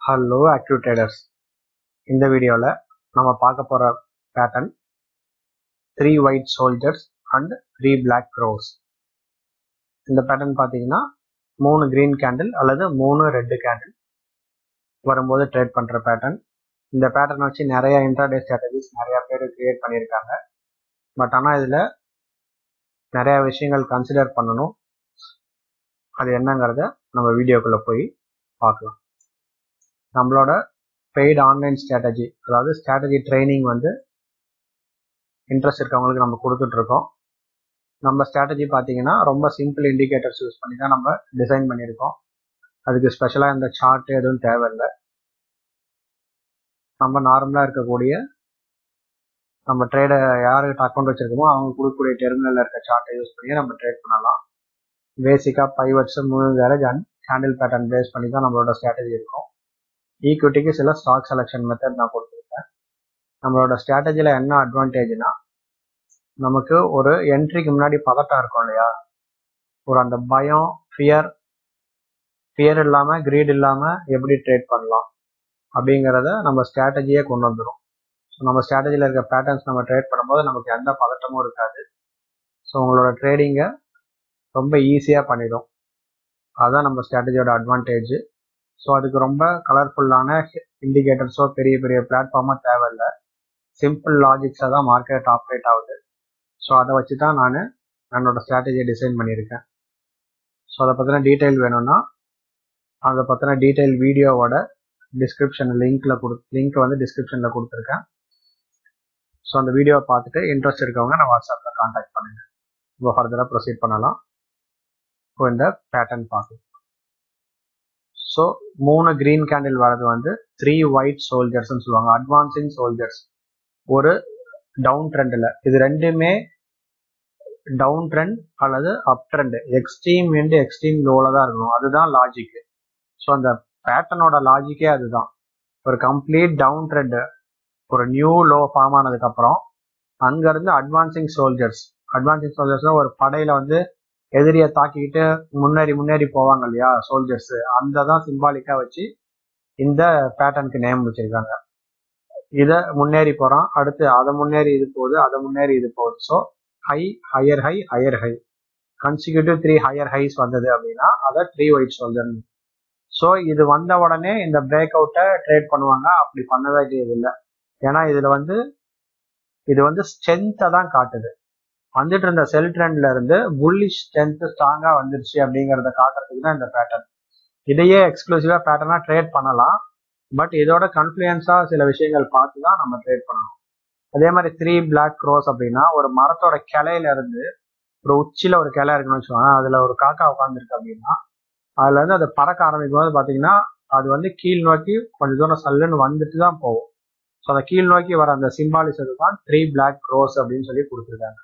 hello active traders இந்த வீடியோவில் நம்ம பார்க்க போகிற pattern three white soldiers and three black crows இந்த பேட்டர்ன் பார்த்தீங்கன்னா மூணு க்ரீன் கேண்டில் அல்லது மூணு ரெட்டு கேண்டில் வரும்போது ட்ரேட் பண்ணுற பேட்டர்ன் இந்த பேட்டர்ன் வச்சு நிறைய இன்ட்ராடே ஸ்ட்ராட்டஜிஸ் நிறைய பேர் கிரியேட் பண்ணியிருக்காங்க பட் ஆனால் இதில் நிறைய விஷயங்கள் கன்சிடர் பண்ணணும் அது என்னங்கிறத நம்ம வீடியோக்குள்ளே போய் பார்க்கலாம் நம்மளோட பெய்டு ஆன்லைன் ஸ்ட்ராட்டஜி அதாவது ஸ்ட்ராட்டஜி ட்ரைனிங் வந்து இன்ட்ரெஸ்ட் இருக்கவங்களுக்கு நம்ம கொடுத்துட்ருக்கோம் நம்ம ஸ்ட்ராட்டஜி பார்த்தீங்கன்னா ரொம்ப சிம்பிள் இண்டிகேட்டர்ஸ் யூஸ் பண்ணி தான் நம்ம டிசைன் பண்ணியிருக்கோம் அதுக்கு ஸ்பெஷலாக இந்த சார்ட் எதுவும் தேவையில்லை நம்ம நார்மலாக இருக்கக்கூடிய நம்ம ட்ரேடை யாருக்கு அக்கௌண்ட் வச்சிருக்கோமோ அவங்க கொடுக்கக்கூடிய டெர்மினலில் இருக்க சார்ட்டை யூஸ் பண்ணி நம்ம ட்ரேட் பண்ணலாம் பேசிக்காக பைவட்ஸ் மூணு கேரேஜ் அண்ட் கேண்டில் பேட்டர்ன் பேஸ் பண்ணி தான் நம்மளோட ஸ்ட்ராட்டஜி இருக்கும் ஈக்விட்டிக்கு சில ஸ்டாக் செலெக்ஷன் மெத்தட் நான் கொடுத்துருக்கேன் நம்மளோட ஸ்ட்ராட்டஜியில் என்ன அட்வான்டேஜ்னா நமக்கு ஒரு என்ட்ரிக்கு முன்னாடி பதட்டம் இருக்கும் இல்லையா ஒரு அந்த பயம் ஃபியர் ஃபியர் இல்லாமல் க்ரீட் இல்லாமல் எப்படி ட்ரேட் பண்ணலாம் அப்படிங்கிறத நம்ம ஸ்ட்ராட்டஜியே கொண்டு வந்துடும் ஸோ நம்ம ஸ்ட்ராட்டஜியில் இருக்க பேட்டர்ன்ஸ் நம்ம ட்ரேட் பண்ணும்போது நமக்கு எந்த பதட்டமும் இருக்காது ஸோ உங்களோட ட்ரேடிங்கை ரொம்ப ஈஸியாக பண்ணிடும் அதுதான் நம்ம ஸ்ட்ராட்டஜியோட அட்வான்டேஜ் ஸோ அதுக்கு ரொம்ப கலர்ஃபுல்லான இண்டிகேட்டர்ஸோ பெரிய பெரிய பிளாட்ஃபார்மோ தேவையில்லை சிம்பிள் லாஜிக்ஸாக தான் மார்க்கெட் ஆப்ரேட் ஆகுது ஸோ அதை வச்சு தான் நான் என்னோட ஸ்ட்ராட்டஜியை டிசைன் பண்ணியிருக்கேன் ஸோ அதை பற்றின டீட்டெயில் வேணும்னா அதை பற்றின டீட்டெயில் வீடியோவோட டிஸ்கிரிப்ஷன் லிங்க்கில் கொடு லிங்க் வந்து டிஸ்கிரிப்ஷனில் கொடுத்துருக்கேன் ஸோ அந்த வீடியோவை பார்த்துட்டு இன்ட்ரெஸ்ட் இருக்கவங்க நான் வாட்ஸ்அப்பில் காண்டாக்ட் பண்ணுங்கள் இப்போ ஃபர்தராக ப்ரொசீட் பண்ணலாம் இப்போ இந்த பேட்டர்ன் பார்க்கலாம் ஸோ மூணு க்ரீன் கேண்டில் வர்றது வந்து த்ரீ ஒயிட் சோல்ஜர்ஸ்னு சொல்லுவாங்க அட்வான்சிங் சோல்ஜர்ஸ் ஒரு டவுன் ட்ரெண்டில் இது ரெண்டுமே டவுன் ட்ரெண்ட் அல்லது up trend extreme into extreme லோவில் தான் இருக்கணும் அதுதான் லாஜிக்கு ஸோ அந்த பேட்டர்னோட லாஜிக்கே அதுதான் ஒரு கம்ப்ளீட் டவுன் ட்ரெண்ட் ஒரு நியூ லோ ஃபார்ம் ஆனதுக்கப்புறம் அங்கேருந்து அட்வான்சிங் சோல்ஜர்ஸ் அட்வான்சிங் சோல்ஜர்ஸ்னால் ஒரு படையில் வந்து எதிரியை தாக்கிக்கிட்டு முன்னேறி முன்னேறி போவாங்க இல்லையா சோல்ஜர்ஸ் அந்த தான் சிம்பாலிக்காக வச்சு இந்த பேட்டர்னுக்கு நேம் வச்சிருக்காங்க இதை முன்னேறி போகிறான் அடுத்து அதை முன்னேறி இது போகுது அதை முன்னேறி இது போகுது so high higher high higher high consecutive three higher highs வந்தது அப்படின்னா அதை த்ரீ ஒயிட் சோல்ஜர் ஸோ இது வந்த உடனே இந்த பிரேக் அவுட்டை ட்ரேட் பண்ணுவாங்க அப்படி பண்ண வேண்டியது இல்லை ஏன்னா இதில் வந்து இது வந்து ஸ்ட்ரென்த்தை தான் காட்டுது வந்துட்டு இருந்த செல் ட்ரெண்ட்ல இருந்து புல்லிஷ் ஸ்ட்ரென்த் ஸ்ட்ராங்கா வந்துருச்சு அப்படிங்கறத காட்டுறதுக்கு தான் இந்த பேட்டர்ன் இதையே எக்ஸ்க்ளூசிவா பேட்டர்னா ட்ரேட் பண்ணலாம் பட் இதோட கன்ஃபுளுயன்ஸா சில விஷயங்கள் பார்த்து தான் நம்ம ட்ரேட் பண்ணணும் அதே மாதிரி த்ரீ பிளாக் க்ரோஸ் அப்படின்னா ஒரு மரத்தோட கிளையில இருந்து ஒரு உச்சியில ஒரு கிளை இருக்குன்னு வச்சுக்கோங்க அதுல ஒரு காக்கா உட்காந்துருக்கு அப்படின்னா அதுல இருந்து அது பறக்க ஆரம்பிக்கும் போது பாத்தீங்கன்னா அது வந்து கீழ் நோக்கி கொஞ்சம் தூரம் சல்லுன்னு வந்துட்டு தான் போகும் ஸோ அந்த கீழ் நோக்கி வர அந்த சிம்பாலிசது தான் த்ரீ பிளாக் க்ரோஸ் அப்படின்னு சொல்லி கொடுத்துருக்காங்க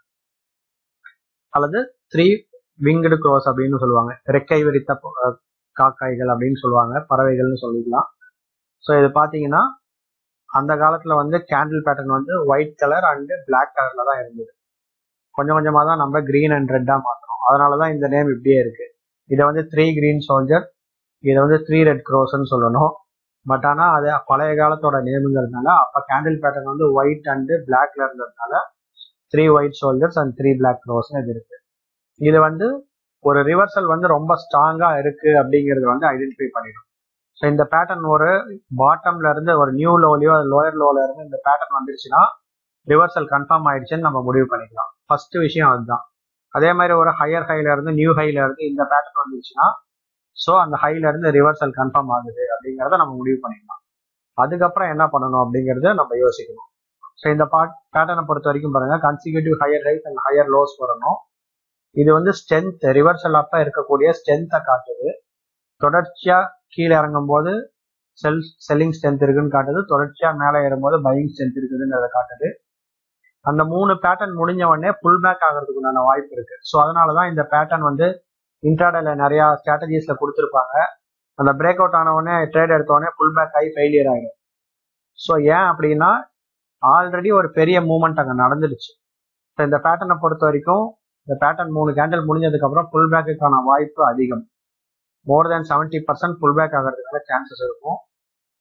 அல்லது த்ரீ விங்கடு க்ரோஸ் அப்படின்னு சொல்லுவாங்க ரெக்கை விரித்த காக்காய்கள் அப்படின்னு சொல்லுவாங்க பறவைகள்னு சொல்லிக்கலாம் ஸோ இது பார்த்தீங்கன்னா அந்த காலத்தில் வந்து கேண்டில் பேட்டர்ன் வந்து ஒயிட் கலர் அண்டு பிளாக் கலரில் தான் இருந்தது கொஞ்சம் கொஞ்சமாக தான் நம்ம க்ரீன் அண்ட் ரெட்டாக மாற்றணும் அதனால தான் இந்த நேம் இப்படியே இருக்கு இதை வந்து த்ரீ க்ரீன் சோல்ஜர் இதை வந்து த்ரீ ரெட் க்ரோஸ்ன்னு சொல்லணும் பட் ஆனால் அது பழைய காலத்தோட நேமுங்கிறதுனால அப்போ கேண்டில் பேட்டர்ன் வந்து ஒயிட் அண்டு பிளாக்ல இருந்ததுனால three white soldiers and three black க்ரோஸ்னு இது இருக்கு இது வந்து ஒரு ரிவர்சல் வந்து ரொம்ப ஸ்ட்ராங்கா இருக்கு அப்படிங்கிறது வந்து ஐடென்டிஃபை பண்ணிடும் ஸோ இந்த பேட்டர்ன் ஒரு பாட்டம்ல இருந்து ஒரு நியூ லோலையோ லோயர் லோல இருந்து இந்த பேட்டர்ன் வந்துருச்சுன்னா ரிவர்சல் கன்ஃபார்ம் ஆயிடுச்சுன்னு நம்ம முடிவு பண்ணிக்கலாம் ஃபர்ஸ்ட் விஷயம் அதுதான் அதே மாதிரி ஒரு ஹையர் ஹைல இருந்து நியூ ஹைல இருந்து இந்த பேட்டர்ன் வந்துருச்சுன்னா ஸோ அந்த ஹைல இருந்து ரிவர்சல் கன்ஃபார்ம் ஆகுது அப்படிங்கிறத நம்ம முடிவு பண்ணிக்கலாம் அதுக்கப்புறம் என்ன பண்ணணும் அப்படிங்கறத நம்ம யோசிக்கணும் ஸோ இந்த பாட் பேட்டர்னை பொறுத்த வரைக்கும் பாருங்க consecutive higher highs and higher lows வரணும் இது வந்து ஸ்ட்ரென்த் ரிவர்சல் அப்ப இருக்கக்கூடிய ஸ்ட்ரென்த்தை காட்டுது தொடர்ச்சியா கீழே இறங்கும் போது செல் செல்லிங் ஸ்ட்ரென்த் இருக்குன்னு காட்டுது தொடர்ச்சியா மேலே ஏறும்போது பையிங் ஸ்ட்ரென்த் இருக்குதுன்றதை காட்டுது அந்த மூணு பேட்டர்ன் முடிஞ்ச உடனே புல் பேக் ஆகிறதுக்கு உண்டான வாய்ப்பு இருக்கு ஸோ அதனாலதான் இந்த பேட்டர்ன் வந்து இன்ட்ராடேல நிறைய ஸ்ட்ராட்டஜிஸ்ல கொடுத்துருப்பாங்க அந்த பிரேக் அவுட் ஆன உடனே ட்ரேட் எடுத்த உடனே புல் பேக் ஆகி ஃபெயிலியர் ஆகிடும் ஸோ ஏன் அப்படின்னா ஆல்ரெடி ஒரு பெரிய மூமெண்ட் அங்கே நடந்துடுச்சு ஸோ இந்த பேட்டர்னை பொறுத்த வரைக்கும் இந்த பேட்டர்ன் மூணு கேண்டில் முடிஞ்சதுக்கு அப்புறம் புல் பேக்குக்கான வாய்ப்பு அதிகம் more than seventy percent pull back ஆகிறதுக்கான சான்சஸ் இருக்கும்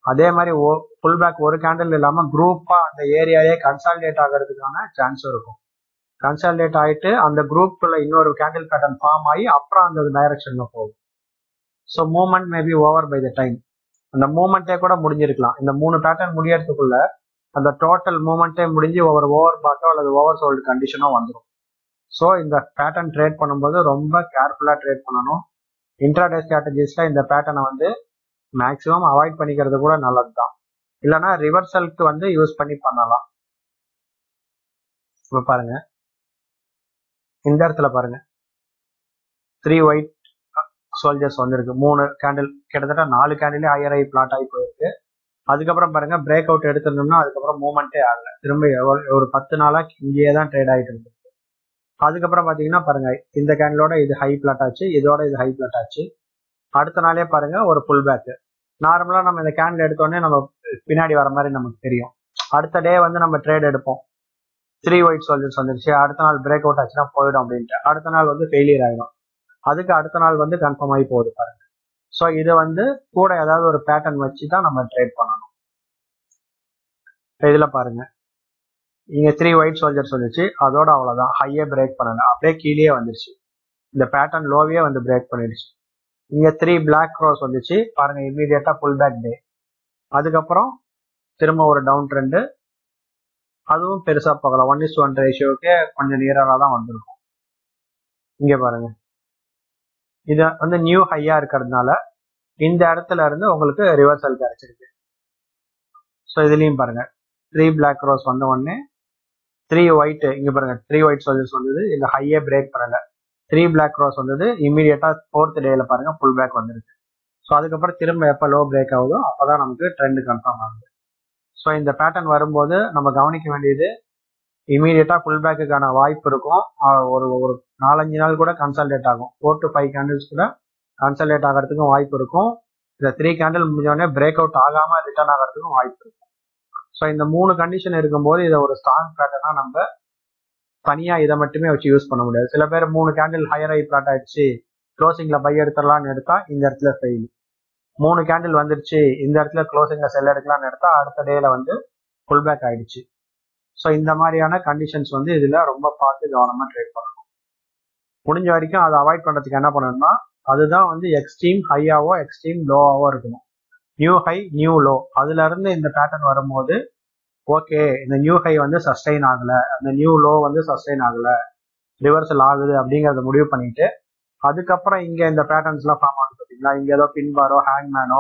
அதே மாதிரி புல் பேக் ஒரு கேண்டில் இல்லாம குரூப்பா அந்த ஏரியாவே கன்சாலிடேட் ஆகிறதுக்கான சான்ஸும் இருக்கும் கன்சாலிடேட் ஆயிட்டு அந்த குரூப்ல இன்னொரு கேண்டில் பேட்டர்ன் ஃபார்ம் ஆகி அப்புறம் அந்த டைரக்ஷன்ல போகும் so moment maybe over by the time அந்த மூமெண்ட்டே கூட முடிஞ்சிருக்கலாம் இந்த மூணு பேட்டர்ன் முடியறதுக்குள்ள அந்த டோட்டல் மூமெண்ட்டே முடிஞ்சு ஒரு ஓவர் பாட்டோ அல்லது ஓவர் சோல்டு கண்டிஷனோ வந்துடும் ஸோ இந்த பேட்டர்ன் ட்ரேட் பண்ணும்போது ரொம்ப கேர்ஃபுல்லாக ட்ரேட் பண்ணணும் இன்ட்ராடே ஸ்ட்ராட்டஜிஸில் இந்த பேட்டர்னை வந்து மேக்ஸிமம் அவாய்ட் பண்ணிக்கிறது கூட நல்லது தான் இல்லைன்னா ரிவர்சலுக்கு வந்து யூஸ் பண்ணி பண்ணலாம் இப்போ பாருங்க இந்த இடத்துல பாருங்க த்ரீ ஒயிட் சோல்ஜர்ஸ் வந்திருக்கு மூணு கேண்டில் கிட்டத்தட்ட நாலு கேண்டிலே ஹையர் ஆகி பிளாட் ஆகி போயிருக்கு அதுக்கப்புறம் பாருங்க பிரேக் அவுட் எடுத்திருந்தோம்னா அதுக்கப்புறம் மூவ்மெண்ட்டே ஆகல திரும்ப எவ்வளவு- ஒரு பத்து நாளா இங்கேயே தான் ட்ரேட் ஆகிட்டு இருக்கு அதுக்கப்புறம் பாத்தீங்கன்னா பாருங்க இந்த கேண்டிலோட இது ஹை பிளாட் ஆச்சு இதோட இது ஹை பிளாட் ஆச்சு அடுத்த நாளே பாருங்க ஒரு புல் பேக் நார்மலா நம்ம இந்த கேண்டில் எடுத்தோடனே நம்ம பின்னாடி வர மாதிரி நமக்கு தெரியும் அடுத்த டே வந்து நம்ம ட்ரேட் எடுப்போம் த்ரீ ஒயிட் சோல்ஜர்ஸ் வந்துருச்சு அடுத்த நாள் பிரேக் அவுட் ஆச்சுன்னா போயிடும் அப்படின்ட்டு அடுத்த நாள் வந்து ஃபெயிலியர் ஆகிடும் அதுக்கு அடுத்த நாள் வந்து கன்ஃபார்ம் ஆகி போகுது பாருங்க ஸோ இது வந்து கூட ஏதாவது ஒரு பேட்டர்ன் வச்சு தான் நம்ம ட்ரேட் பண்ணணும் இப்ப இதுல பாருங்க இங்க த்ரீ ஒயிட் சோல்ஜர்ஸ் வந்துச்சு அதோட அவ்வளவுதான் ஹையே பிரேக் பண்ணல அப்படியே கீழே வந்துருச்சு இந்த பேட்டர்ன் லோவியே வந்து பிரேக் பண்ணிடுச்சு இங்க த்ரீ பிளாக் க்ரோஸ் வந்துச்சு பாருங்க இமீடியட்டா புல் பேக் டே அதுக்கப்புறம் திரும்ப ஒரு டவுன் ட்ரெண்டு அதுவும் பெருசா பார்க்கலாம் ஒன் இஸ் ஒன் ரேஷியோக்கே கொஞ்சம் நியராக தான் வந்திருக்கும் இங்க பாருங்க இது வந்து நியூ ஹையா இருக்கிறதுனால இந்த இடத்துல இருந்து உங்களுக்கு ரிவர்சல் கிடைச்சிருக்கு ஸோ இதுலயும் பாருங்க த்ரீ பிளாக் ரோஸ் வந்த உடனே த்ரீ ஒயிட் இங்க பாருங்க த்ரீ ஒயிட் சோல்ஜர்ஸ் வந்தது இந்த ஹையே பிரேக் பண்ணல த்ரீ பிளாக் ரோஸ் வந்தது இமீடியட்டா ஃபோர்த் டேல பாருங்க புல் பேக் வந்துருக்கு ஸோ அதுக்கப்புறம் திரும்ப எப்போ லோ பிரேக் ஆகுதோ அப்பதான் நமக்கு ட்ரெண்ட் கன்ஃபார்ம் ஆகுது ஸோ இந்த பேட்டர்ன் வரும்போது நம்ம கவனிக்க வேண்டியது இமீடியட்டா புல் பேக்குக்கான வாய்ப்பு இருக்கும் ஆஹ் ஒரு ஒரு நாலஞ்சு நாள் கூட கன்சல்டேட் ஆகும் ஃபோர் டு ஃபைவ் கேண்டில்ஸ் கூட கன்சல்டேட் ஆகிறதுக்கும் வாய்ப்பு இருக்கும் இந்த த்ரீ கேண்டில் முடிஞ்சோடனே பிரேக் அவுட் ஆகாம ரிட்டர்ன் ஆகிறதுக்கும் வாய்ப்பு இருக்கும் ஸோ இந்த மூணு கண்டிஷன் இருக்கும்போது இதை ஒரு ஸ்ட்ராங் பேட்டர்னா நம்ம தனியா இதை மட்டுமே வச்சு யூஸ் பண்ண முடியாது சில பேர் மூணு கேண்டில் ஹையர் ஆகி பிளாட் ஆயிடுச்சு க்ளோசிங்ல பை எடுத்துடலாம்னு எடுத்தா இந்த இடத்துல ஃபெயில் மூணு கேண்டில் வந்துருச்சு இந்த இடத்துல க்ளோசிங்ல செல் எடுக்கலாம்னு எடுத்தா அடுத்த டேல வந்து புல் பேக் ஆயிடுச்சு ஸோ இந்த மாதிரியான கண்டிஷன்ஸ் வந்து இதுல ரொம்ப பார்த்து கவனமா ட்ரேட் பண்ணணும் முடிஞ்ச வரைக்கும் அதை அவாய்ட் பண்றதுக்கு என்ன பண்ணணும்னா அதுதான் வந்து எக்ஸ்ட்ரீம் ஹையாவோ எக்ஸ்ட்ரீம் லோவாவோ இருக்கணும் நியூ ஹை நியூ லோ அதுல இருந்து இந்த பேட்டர்ன் வரும்போது ஓகே இந்த நியூ ஹை வந்து சஸ்டெயின் ஆகல அந்த நியூ லோ வந்து சஸ்டெயின் ஆகல ரிவர்சல் ஆகுது அப்படிங்கறத முடிவு பண்ணிட்டு அதுக்கப்புறம் இங்க இந்த பேட்டர்ன்ஸ் எல்லாம் ஃபார்ம் ஆகுது பாத்தீங்களா இங்க ஏதோ பின்பாரோ ஹேங்மேனோ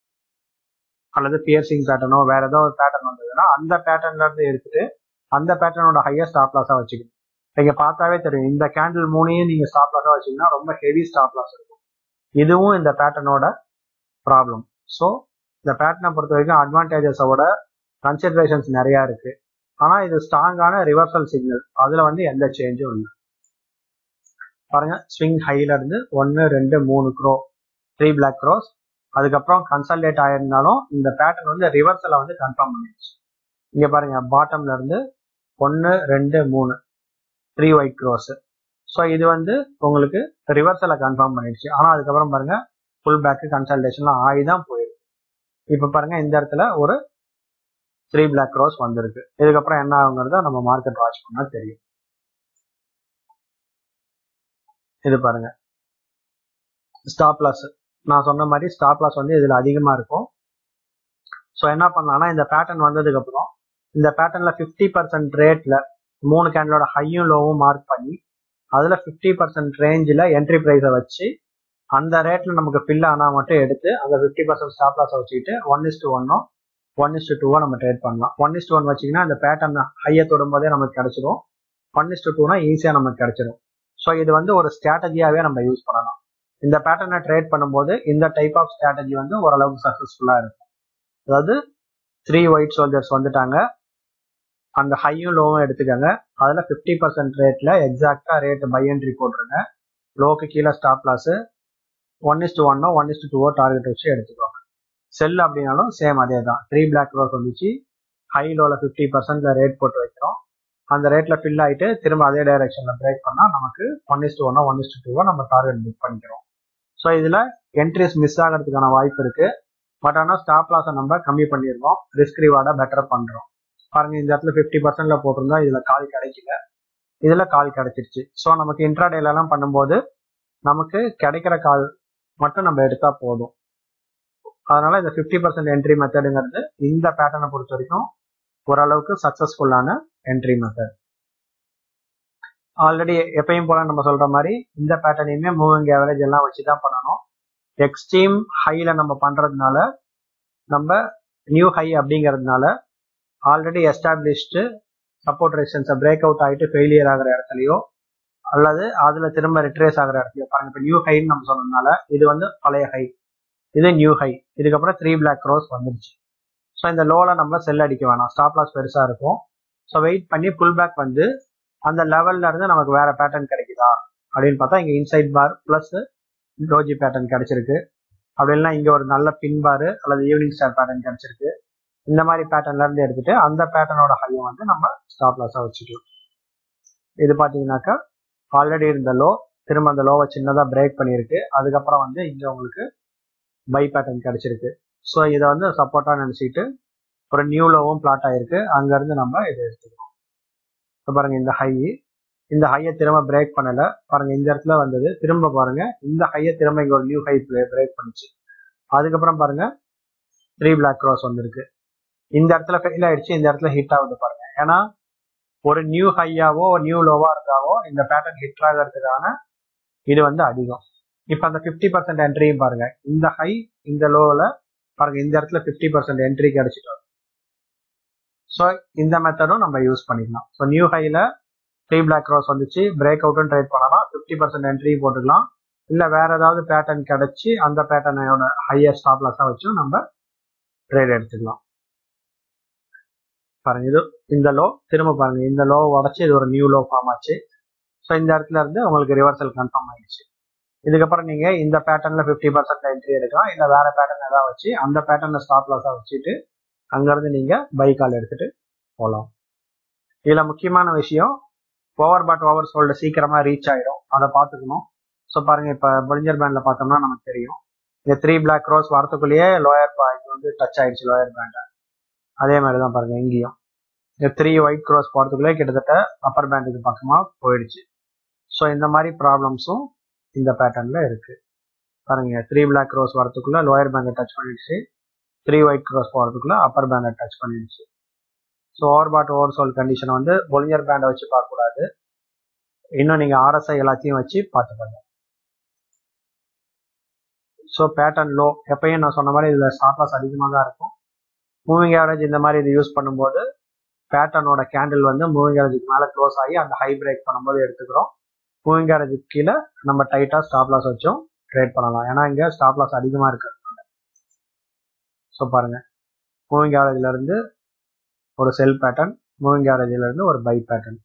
அல்லது பியர்சிங் பேட்டர்னோ வேற ஏதோ ஒரு பேட்டர்ன் வந்ததுன்னா அந்த பேட்டர்ன்ல இருந்து எடுத்துட்டு அந்த பேட்டர்னோட ஹையர் ஸ்டாப் லாஸா வச்சுக்கணும் நீங்க பார்த்தாவே தெரியும் இந்த கேண்டில் மூணையும் நீங்க ஸ்டாப் லாஸா வச்சீங்கன்னா ரொம்ப ஹெவி ஸ்டாப் லாஸ் இருக்கும் இதுவும் இந்த பேட்டர்னோட ப்ராப்ளம் ஸோ இந்த பேட்டர்னை பொறுத்த வரைக்கும் அட்வான்டேஜஸோட கன்சிடரேஷன்ஸ் நிறைய இருக்கு ஆனா இது ஸ்ட்ராங்கான ரிவர்சல் சிக்னல் அதுல வந்து எந்த சேஞ்சும் இல்லை பாருங்க ஸ்விங் ஹைல இருந்து ஒன்னு ரெண்டு மூணு க்ரோ த்ரீ பிளாக் க்ரோஸ் அதுக்கப்புறம் கன்சல்டேட் ஆயிருந்தாலும் இந்த பேட்டர்ன் வந்து ரிவர்சலை வந்து கன்ஃபார்ம் பண்ணிடுச்சு இங்க பாருங்க பாட்டம்ல இருந்து ஒன்னு ரெண்டு மூணு த்ரீ ஒயிட் க்ரோஸ் ஸோ இது வந்து உங்களுக்கு ரிவர்சலை கன்ஃபார்ம் பண்ணிடுச்சு ஆனா அதுக்கப்புறம் பாருங்க ஃபுல் பேக்கு கன்சல்டேஷன்லாம் ஆகி தான் போயிருக்கு இப்போ பாருங்க இந்த இடத்துல ஒரு த்ரீ பிளாக் க்ரோஸ் வந்திருக்கு இதுக்கப்புறம் என்ன ஆகுங்கிறத நம்ம மார்க்கெட் வாட்ச் பண்ணா தெரியும் இது பாருங்க ஸ்டாப் லாஸ் நான் சொன்ன மாதிரி ஸ்டாப் லாஸ் வந்து இதுல அதிகமா இருக்கும் ஸோ என்ன பண்ணலாம்னா இந்த பேட்டர்ன் வந்ததுக்கு அப்புறம் இந்த பேட்டர்ன்ல ஃபிஃப்டி பர்சன்ட் ரேட்ல மூணு கேண்டலோட ஹையும் லோவும் மார்க் பண்ணி அதுல ஃபிஃப்டி பர்சன்ட் ரேஞ்சில் என்ட்ரி ப்ரைஸை வச்சு அந்த ரேட்ல நமக்கு ஃபில் ஆனால் மட்டும் எடுத்து அந்த ஃபிஃப்டி பர்சன்ட் ஸ்டாப் லாஸை வச்சுக்கிட்டு ஒன் இஸ் டு ஒன்னோ ஒன் இஸ் டு டூவோ நம்ம ட்ரேட் பண்ணலாம் ஒன் இஸ் டு ஒன் வச்சிங்கன்னா அந்த பேட்டர்ன் ஹையை தொடும்போதே நமக்கு கிடைச்சிடும் ஒன் இஸ் டு டூனா ஈஸியாக நமக்கு கிடைச்சிடும் ஸோ இது வந்து ஒரு ஸ்ட்ராட்டஜியாகவே நம்ம யூஸ் பண்ணலாம் இந்த பேட்டர்னை ட்ரேட் பண்ணும்போது இந்த டைப் ஆஃப் ஸ்ட்ராட்டஜி வந்து ஓரளவுக்கு சக்ஸஸ்ஃபுல்லாக இருக்கும் அதாவது த்ரீ ஒயிட் சோல்ஜர்ஸ் வந்துட்டாங்க அந்த ஹையும் லோவும் எடுத்துக்கோங்க அதில் ஃபிஃப்டி பர்சன்ட் ரேட்டில் எக்ஸாக்டாக ரேட் பை என்ட்ரி போட்டுருங்க லோக்கு கீழே stop loss one is to ஒன்னோ ஒன் இஸ் டு டூவோ டார்கெட் வச்சு எடுத்துக்கோங்க செல் அப்படின்னாலும் சேம் அதே தான் த்ரீ பிளாக் ரோஸ் வந்துச்சு ஹை லோவில் ஃபிஃப்டி பர்சன்ட்ல ரேட் போட்டு வைக்கிறோம் அந்த ரேட்ல ஃபில் ஆயிட்டு திரும்ப அதே டைரக்ஷன்ல பிரேக் பண்ணா நமக்கு ஒன் இஸ் டூ ஒன்னா ஒன் இஸ் டூ டூவா நம்ம டார்கெட் புக் பண்ணிக்கிறோம் ஸோ இதுல என்ட்ரிஸ் மிஸ் ஆகிறதுக்கான வாய்ப்பு இருக்கு பட் ஆனால் ஸ்டாப் லாஸை நம்ம கம்மி பண்ணிடுவோம் ரிஸ்க் ரிவார்டை பெட்டர் பண்ணுறோம் பாருங்க இந்த இடத்துல ஃபிஃப்டி பர்சன்ட்ல போட்டிருந்தா இதில் கால் கிடைக்கல இதில் கால் கிடைச்சிருச்சு ஸோ நமக்கு இன்ட்ராடேலலாம் பண்ணும்போது நமக்கு கிடைக்கிற கால் மட்டும் நம்ம எடுத்தா போதும் அதனால இந்த ஃபிஃப்டி பர்சன்ட் என்ட்ரி மெத்தடுங்கிறது இந்த பேட்டர்னை பொறுத்த வரைக்கும் ஓரளவுக்கு சக்சஸ்ஃபுல்லான என்ட்ரி மெத்தட் ஆல்ரெடி எப்பயும் போல நம்ம சொல்ற மாதிரி இந்த பேட்டர்னையுமே மூவிங் ஆவரேஜ் எல்லாம் வச்சு தான் பண்ணணும் எக்ஸ்ட்ரீம் ஹைல நம்ம பண்றதுனால நம்ம நியூ ஹை அப்படிங்கிறதுனால ஆல்ரெடி எஸ்டாப்ளிஷ்டு சப்போர்ட் ரெசிஸ்டன்ஸை பிரேக் அவுட் ஆகிட்டு ஃபெயிலியர் ஆகிற இடத்துலையோ அல்லது அதில் திரும்ப ரிட்ரேஸ் ஆகிற இடத்துலையோ பாருங்க இப்போ நியூ ஹைன்னு நம்ம சொன்னதுனால இது வந்து பழைய ஹை இது நியூ ஹை இதுக்கப்புறம் த்ரீ பிளாக் க்ரோஸ் வந்துருச்சு ஸோ இந்த லோவில் நம்ம செல் அடிக்க வேணாம் ஸ்டாப் லாஸ் பெருசாக இருக்கும் ஸோ வெயிட் பண்ணி புல் பேக் வந்து அந்த லெவல்ல இருந்து நமக்கு வேற பேட்டர்ன் கிடைக்குதா அப்படின்னு பார்த்தா இங்கே inside bar plus doji pattern கிடைச்சிருக்கு அப்படி இல்லைன்னா இங்கே ஒரு நல்ல பின் பார் அல்லது ஈவினிங் ஸ்டார் பேட்டர்ன் கிடைச்சிருக்கு இந்த மாதிரி பேட்டர்ன்ல இருந்து எடுத்துட்டு அந்த பேட்டர்னோட ஹையை வந்து நம்ம ஸ்டாப் லாஸாக வச்சுக்கலாம் இது பார்த்தீங்கன்னாக்கா ஆல்ரெடி இருந்த லோ திரும்ப அந்த லோவை சின்னதாக பிரேக் பண்ணியிருக்கு அதுக்கப்புறம் வந்து இங்கே உங்களுக்கு பை பேட்டர்ன் கிடைச்சிருக்கு ஸோ இதை வந்து சப்போர்ட்டாக நினச்சிக்கிட்டு ஒரு நியூ லோவும் பிளாட் ஆயிருக்கு அங்கேருந்து நம்ம இதை எடுத்துக்கிறோம் இப்போ பாருங்க இந்த ஹை இந்த ஹையை திரும்ப பிரேக் பண்ணல பாருங்க இந்த இடத்துல வந்தது திரும்ப பாருங்க இந்த ஹையை திரும்ப இங்க ஒரு நியூ ஹை பிரேக் பண்ணுச்சு அதுக்கப்புறம் பாருங்க த்ரீ பிளாக் க்ராஸ் வந்திருக்கு இந்த இடத்துல ஃபெயில் ஆயிடுச்சு இந்த இடத்துல ஹிட் ஆகுது பாருங்க ஏன்னா ஒரு நியூ ஹையாவோ நியூ லோவா இருந்தாவோ இந்த பேட்டர்ன் ஹிட் ஆகிறதுக்கான இது வந்து அதிகம் இப்போ அந்த ஃபிஃப்டி பர்சன்ட் என்ட்ரியும் பாருங்க இந்த ஹை இந்த லோவில் பாருங்க இந்த இடத்துல ஃபிஃப்டி பர்சன்ட் என்ட்ரி கிடைச்சிட்டு ஸோ இந்த மெத்தடும் நம்ம யூஸ் பண்ணிக்கலாம் ஸோ நியூ ஹையில் த்ரீ பிளாக் க்ராஸ் வந்துச்சு பிரேக் அவுட்டும் ட்ரேட் பண்ணலாம் ஃபிஃப்டி பர்சன்ட் என்ட்ரி போட்டுக்கலாம் இல்லை வேற ஏதாவது பேட்டர்ன் கிடைச்சி அந்த பேட்டர்னோட ஹையர் ஸ்டாப் லாஸாக வச்சும் நம்ம ட்ரேட் எடுத்துக்கலாம் பாருங்க இது இந்த லோ திரும்ப பாருங்க இந்த லோ உடச்சி இது ஒரு நியூ லோ ஃபார்ம் ஆச்சு ஸோ இந்த இடத்துல இருந்து உங்களுக்கு ரிவர்சல் கன்ஃபார்ம் ஆயிடுச்சு இதுக்கப்புறம் நீங்க இந்த பேட்டர்ன்ல ஃபிஃப்டி பர்சன்ட் என்ட்ரி எடுக்கலாம் இல்லை வேற பேட்டர்ன் ஏதாவது வச்சு அந்த பேட்டர்னை ஸ்டாப் லாஸாக வச்சுட்டு அங்கேருந்து நீங்க பை கால் எடுத்துட்டு போகலாம் இதுல முக்கியமான விஷயம் ஓவர் பாட் ஓவர் சோல்டு சீக்கிரமா ரீச் ஆயிடும் அதை பார்த்துக்கணும் ஸோ பாருங்க இப்போ பொலிஞ்சர் பேண்ட்ல பார்த்தோம்னா நமக்கு தெரியும் இந்த த்ரீ பிளாக் ரோஸ் வரத்துக்குள்ளேயே லோயர் பாயிண்ட் வந்து டச் ஆயிடுச்சு லோயர் பேண்டை அதே மாதிரி தான் பாருங்க இங்கேயும் இந்த த்ரீ ஒயிட் க்ராஸ் போகிறதுக்குள்ளே கிட்டத்தட்ட அப்பர் பேண்டுக்கு பக்கமாக போயிடுச்சு ஸோ இந்த மாதிரி ப்ராப்ளம்ஸும் இந்த பேட்டர்னில் இருக்கு பாருங்க த்ரீ பிளாக் க்ரோஸ் வரதுக்குள்ள லோயர் பேண்டை டச் பண்ணிடுச்சு த்ரீ ஒயிட் க்ராஸ் போகிறதுக்குள்ள அப்பர் பேண்டை டச் பண்ணிடுச்சு so over bought over sold condition வந்து பொலிஞ்சர் பேண்டை வச்சு பார்க்கக்கூடாது இன்னும் நீங்கள் ஆர்எஸ்ஐ எல்லாத்தையும் வச்சு பார்த்துக்கோங்க ஸோ பேட்டர்ன் லோ எப்பயும் நான் சொன்ன மாதிரி இதில் ஸ்டாப் லாஸ் அதிகமாக தான் இருக்கும் மூவிங் ஆவரேஜ் இந்த மாதிரி இது யூஸ் பண்ணும்போது பேட்டர்னோட கேண்டில் வந்து மூவிங் ஆவரேஜுக்கு மேலே க்ளோஸ் ஆகி அந்த ஹை பிரேக் பண்ணும்போது எடுத்துக்கிறோம் மூவிங் ஆவரேஜுக்கு கீழே நம்ம டைட்டாக ஸ்டாப் லாஸ் வச்சும் ட்ரேட் பண்ணலாம் ஏன்னா இங்கே ஸ்டாப் லாஸ் அதிகமாக இருக்கிறதுனால ஸோ பாருங்க மூவிங் ஆவரேஜ்ல இருந்து ஒரு செல் பேட்டர்ன் மூவிங் ஆவரேஜ்ல இருந்து ஒரு buy pattern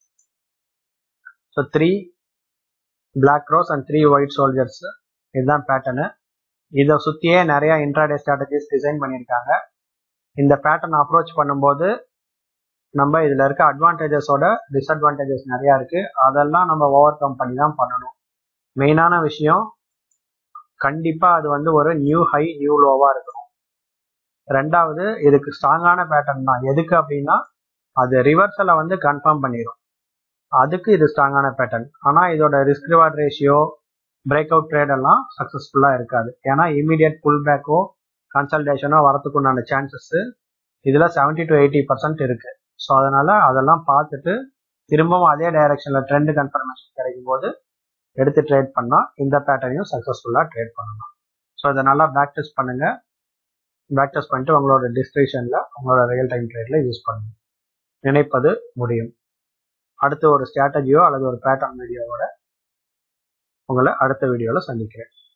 so three black crows and three white soldiers இதுதான் பேட்டர்னு இதை சுற்றியே நிறைய இன்ட்ராடே ஸ்ட்ராட்டஜிஸ் டிசைன் பண்ணியிருக்காங்க இந்த பேட்டர்ன் அப்ரோச் பண்ணும்போது நம்ம இதில் இருக்க அட்வான்டேஜஸோட டிஸ்அட்வான்டேஜஸ் நிறையா இருக்கு அதெல்லாம் நம்ம ஓவர் கம் பண்ணி தான் பண்ணணும் மெயினான விஷயம் கண்டிப்பாக அது வந்து ஒரு நியூ ஹை நியூ லோவாக இருக்கணும் ரெண்டாவது இதுக்கு ஸ்ட்ராங்கான பேட்டர்ன் தான் எதுக்கு அப்படின்னா அது ரிவர்சலை வந்து கன்ஃபார்ம் பண்ணிடும் அதுக்கு இது ஸ்ட்ராங்கான பேட்டர்ன் ஆனால் இதோட risk reward ratio break out trade எல்லாம் சக்ஸஸ்ஃபுல்லாக இருக்காது ஏன்னா இமீடியட் புல் பேக்கோ கன்சல்டேஷனோ வரதுக்கு உண்டான சான்சஸ் இதில் செவன்டி டு எயிட்டி பர்சன்ட் இருக்கு ஸோ அதனால அதெல்லாம் பார்த்துட்டு திரும்பவும் அதே டைரக்ஷனில் ட்ரெண்ட் கன்ஃபர்மேஷன் கிடைக்கும் போது எடுத்து ட்ரேட் பண்ணால் இந்த பேட்டர்னையும் சக்ஸஸ்ஃபுல்லாக ட்ரேட் பண்ணலாம் ஸோ இதை நல்லா பேக் டெஸ்ட் பண்ணுங்க பேக் டெஸ்ட் பண்ணிட்டு உங்களோட டிஸ்கிரிப்ஷனில் உங்களோட ரியல் டைம் ட்ரேடில் யூஸ் பண்ணுங்க நினைப்பது முடியும் அடுத்து ஒரு ஸ்ட்ராட்டஜியோ அல்லது ஒரு பேட்டர்ன் வீடியோவோட உங்களை அடுத்த வீடியோவில் சந்திக்கிறேன்